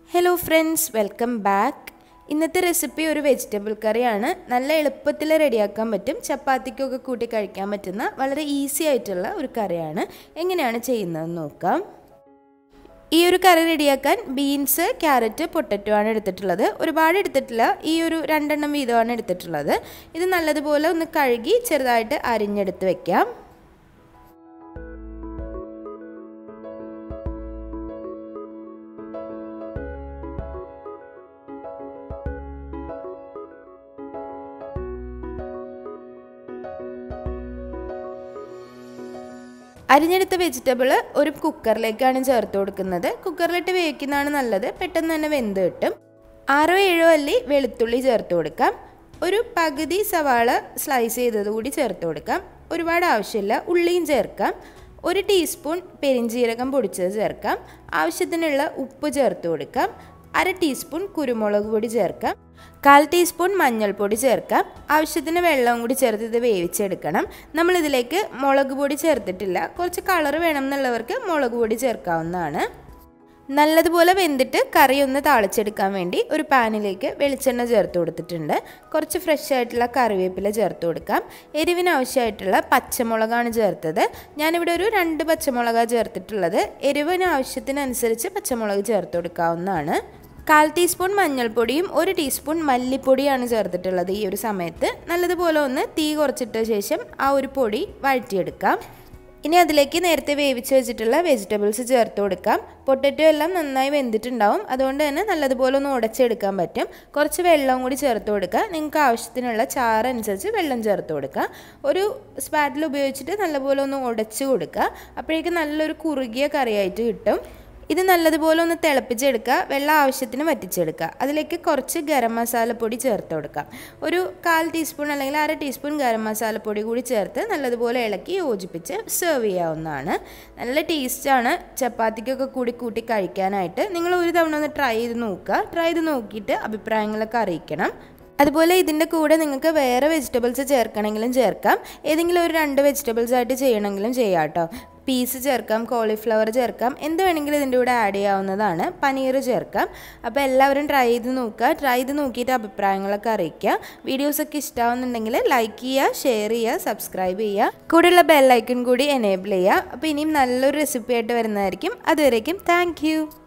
hello friends welcome back ഇന്നത്തെ recipe ഒരു vegetable കറിയാണ് നല്ല എളുപ്പത്തിൽ റെഡിയാക്കാൻ പറ്റും ചപ്പാത്തിക്കൊക്കെ കൂട്ടി കഴിക്കാൻ പറ്റുന്ന വളരെ ഈസി ആയിട്ടുള്ള ഒരു കറിയാണ് എങ്ങനെയാണ് ചെയ്യുന്നതെന്ന് നോക്കാം ഈ ഒരു കറി റെഡിയാക്കാൻ ബീൻസ് ക്യാരറ്റ് പൊട്ടറ്റോ ആണ് എടുത്തിട്ടുള്ളത് ഒരുപാട് എടുത്തിട്ടില്ല ഈ ഒരു രണ്ടെണ്ണം വീതമാണ് എടുത്തിട്ടുള്ളത് ഇത് നല്ലതുപോലെ ഒന്ന് കഴുകി ചെറുതായിട്ട് അരിഞ്ഞെടുത്ത് വെക്കാം അരിഞ്ഞെടുത്ത വെജിറ്റബിൾ ഒരു കുക്കറിലേക്കാണ് ചേർത്ത് കൊടുക്കുന്നത് കുക്കറിലിട്ട് വേവിക്കുന്നതാണ് നല്ലത് പെട്ടെന്ന് തന്നെ വെന്ത് കിട്ടും ആറോ ഏഴോ അല്ലി വെളുത്തുള്ളി ചേർത്ത് കൊടുക്കാം ഒരു പകുതി സവാള സ്ലൈസ് ചെയ്തത് കൂടി ചേർത്ത് കൊടുക്കാം ഒരുപാട് ആവശ്യമില്ല ഉള്ളിയും ചേർക്കാം ഒരു ടീസ്പൂൺ പെരിഞ്ചീരകം പൊടിച്ചത് ചേർക്കാം ആവശ്യത്തിനുള്ള ഉപ്പ് ചേർത്ത് കൊടുക്കാം അര ടീസ്പൂൺ കുരുമുളക് പൊടി ചേർക്കാം കാൽ ടീസ്പൂൺ മഞ്ഞൾപ്പൊടി ചേർക്കാം ആവശ്യത്തിന് വെള്ളവും കൂടി ചേർത്ത് ഇത് വേവിച്ചെടുക്കണം നമ്മളിതിലേക്ക് മുളക് പൊടി ചേർത്തിട്ടില്ല കുറച്ച് കളർ വേണം എന്നുള്ളവർക്ക് മുളക് പൊടി ചേർക്കാവുന്നതാണ് നല്ലതുപോലെ വെന്തിട്ട് കറി ഒന്ന് താളിച്ചെടുക്കാൻ വേണ്ടി ഒരു പാനിലേക്ക് വെളിച്ചെണ്ണ ചേർത്ത് കൊടുത്തിട്ടുണ്ട് കുറച്ച് ഫ്രഷ് ആയിട്ടുള്ള കറിവേപ്പില ചേർത്ത് കൊടുക്കാം എരിവിന് ആവശ്യമായിട്ടുള്ള പച്ചമുളകാണ് ചേർത്തത് ഞാനിവിടെ ഒരു രണ്ട് പച്ചമുളകാണ് ചേർത്തിട്ടുള്ളത് എരിവിന് ആവശ്യത്തിനനുസരിച്ച് പച്ചമുളക് ചേർത്ത് കൊടുക്കാവുന്നതാണ് കാൽ ടീസ്പൂൺ മഞ്ഞൾപ്പൊടിയും ഒരു ടീസ്പൂൺ മല്ലിപ്പൊടിയാണ് ചേർത്തിട്ടുള്ളത് ഈ ഒരു സമയത്ത് നല്ലതുപോലെ ഒന്ന് തീ കുറച്ചിട്ട ശേഷം ആ ഒരു പൊടി വഴറ്റിയെടുക്കാം ഇനി അതിലേക്ക് നേരത്തെ വേവിച്ച് വെച്ചിട്ടുള്ള വെജിറ്റബിൾസ് ചേർത്ത് കൊടുക്കാം പൊട്ടറ്റോ എല്ലാം നന്നായി വെന്തിട്ടുണ്ടാവും അതുകൊണ്ട് തന്നെ നല്ലതുപോലെ ഒന്ന് ഉടച്ചെടുക്കാൻ പറ്റും കുറച്ച് വെള്ളവും കൂടി ചേർത്ത് കൊടുക്കുക നിങ്ങൾക്ക് ആവശ്യത്തിനുള്ള ചാറ് അനുസരിച്ച് വെള്ളം ചേർത്ത് കൊടുക്കുക ഒരു സ്പാറ്റിൽ ഉപയോഗിച്ചിട്ട് നല്ലപോലെ ഒന്ന് ഉടച്ച് കൊടുക്കുക അപ്പോഴേക്കും നല്ലൊരു കുറുകിയ കറിയായിട്ട് കിട്ടും ഇത് നല്ലതുപോലെ ഒന്ന് തിളപ്പിച്ചെടുക്കുക വെള്ളം ആവശ്യത്തിന് വറ്റിച്ചെടുക്കുക അതിലേക്ക് കുറച്ച് ഗരം മസാലപ്പൊടി ചേർത്ത് കൊടുക്കാം ഒരു കാൽ ടീസ്പൂൺ അല്ലെങ്കിൽ അര ടീസ്പൂൺ ഗരം മസാലപ്പൊടി കൂടി ചേർത്ത് നല്ലതുപോലെ ഇളക്കി യോജിപ്പിച്ച് സെർവ് ചെയ്യാവുന്നതാണ് നല്ല ടേസ്റ്റാണ് ചപ്പാത്തിക്കൊക്കെ കൂടി കൂട്ടി കഴിക്കാനായിട്ട് നിങ്ങൾ ഒരു തവണ ഒന്ന് ട്രൈ ചെയ്ത് നോക്കുക ട്രൈ ചെയ്ത് നോക്കിയിട്ട് അഭിപ്രായങ്ങളൊക്കെ അറിയിക്കണം അതുപോലെ ഇതിൻ്റെ കൂടെ നിങ്ങൾക്ക് വേറെ വെജിറ്റബിൾസ് ചേർക്കണമെങ്കിലും ചേർക്കാം ഏതെങ്കിലും ഒരു രണ്ട് വെജിറ്റബിൾസ് ആയിട്ട് ചെയ്യണമെങ്കിലും ചെയ്യാം കേട്ടോ പീസ് ചേർക്കാം കോളിഫ്ലവർ ചേർക്കാം എന്ത് വേണമെങ്കിലും ഇതിൻ്റെ കൂടെ ആഡ് ചെയ്യാവുന്നതാണ് പനീർ ചേർക്കാം അപ്പോൾ എല്ലാവരും ട്രൈ ചെയ്ത് നോക്കുക ട്രൈ ചെയ്ത് നോക്കിയിട്ട് അഭിപ്രായങ്ങളൊക്കെ അറിയിക്കുക വീഡിയോസൊക്കെ ഇഷ്ടമാവുന്നുണ്ടെങ്കിൽ ലൈക്ക് ചെയ്യുക ഷെയർ ചെയ്യുക സബ്സ്ക്രൈബ് ചെയ്യുക കൂടെയുള്ള ബെല്ലൈക്കൺ കൂടി എനേബിൾ ചെയ്യുക അപ്പോൾ ഇനിയും നല്ലൊരു റെസിപ്പി ആയിട്ട് വരുന്നതായിരിക്കും അതുവരേക്കും താങ്ക്